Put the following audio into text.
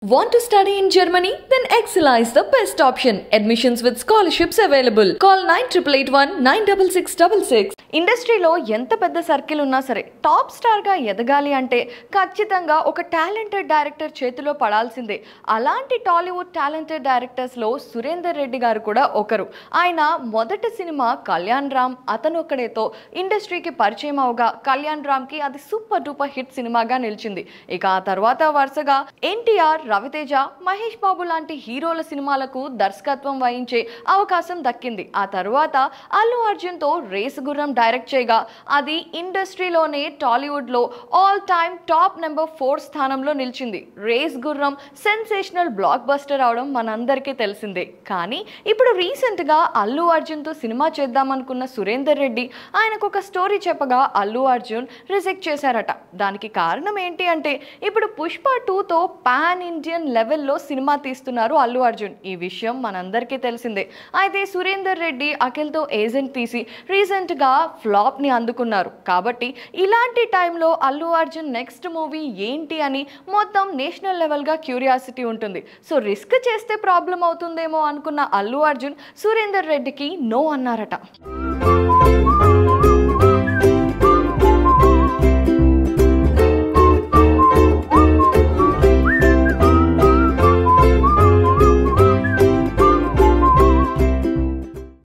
Want to study in Germany? Then Excella is the best option. Admissions with scholarships available. Call 9881 96666. ఇండస్ట్రీలో ఎంత పెద్ద circle ఉన్నా సరే top స్టార్గా ఎదగాలి అంటే ఖచ్చితంగా ఒక టాలెంటెడ్ డైరెక్టర్ చేతిలో పడాల్సిందే అలాంటి టాలీవుడ్ టాలెంటెడ్ డైరెక్టర్స్లో సురేందర్ రెడ్డి గారు కూడా ఒకరు ఆయన మొదటి సినిమా కళ్యాణ్ రామ్ అతను ఒక్కడేతో ఇండస్ట్రీకి పరిచయం అవగా కళ్యాణ్ రామ్కి అది సూపర్ డూపర్ హిట్ సినిమాగా నిలిచింది ఇక ఆ తర్వాత వరుసగా ఎన్టీఆర్ రవితేజ మహేష్ బాబు లాంటి హీరోల సినిమాలకు దర్శకత్వం వహించే అవకాశం దక్కింది ఆ తర్వాత అల్లు అర్జున్తో రేసు గుర్రం డైరెక్ట్ చేయగా అది ఇండస్ట్రీలోనే టాలీవుడ్లో all time top number four స్థానంలో నిలిచింది రేస్ గుర్రం సెన్సేషనల్ బ్లాక్ బస్టర్ అవడం మనందరికీ తెలిసిందే కానీ ఇప్పుడు రీసెంట్గా అల్లు అర్జున్తో సినిమా చేద్దామనుకున్న సురేందర్ రెడ్డి ఆయనకు ఒక స్టోరీ చెప్పగా అల్లు అర్జున్ రిజెక్ట్ చేశారట దానికి కారణం ఏంటి అంటే ఇప్పుడు పుష్ప టూతో పాన్ ఇండియన్ లెవెల్లో సినిమా తీస్తున్నారు అల్లు అర్జున్ ఈ విషయం మనందరికీ తెలిసిందే అయితే సురేందర్ రెడ్డి అఖిల్తో ఏజెంట్ తీసి రీసెంట్గా ఫ్లాప్ని అందుకున్నారు కాబట్టి ఇలాంటి టైంలో అల్లు అర్జున్ నెక్స్ట్ మూవీ ఏంటి అని మొత్తం నేషనల్ లెవెల్గా క్యూరియాసిటీ ఉంటుంది సో రిస్క్ చేస్తే ప్రాబ్లం అవుతుందేమో అనుకున్న అల్లు అర్జున్ సురేందర్ రెడ్డికి నో అన్నారట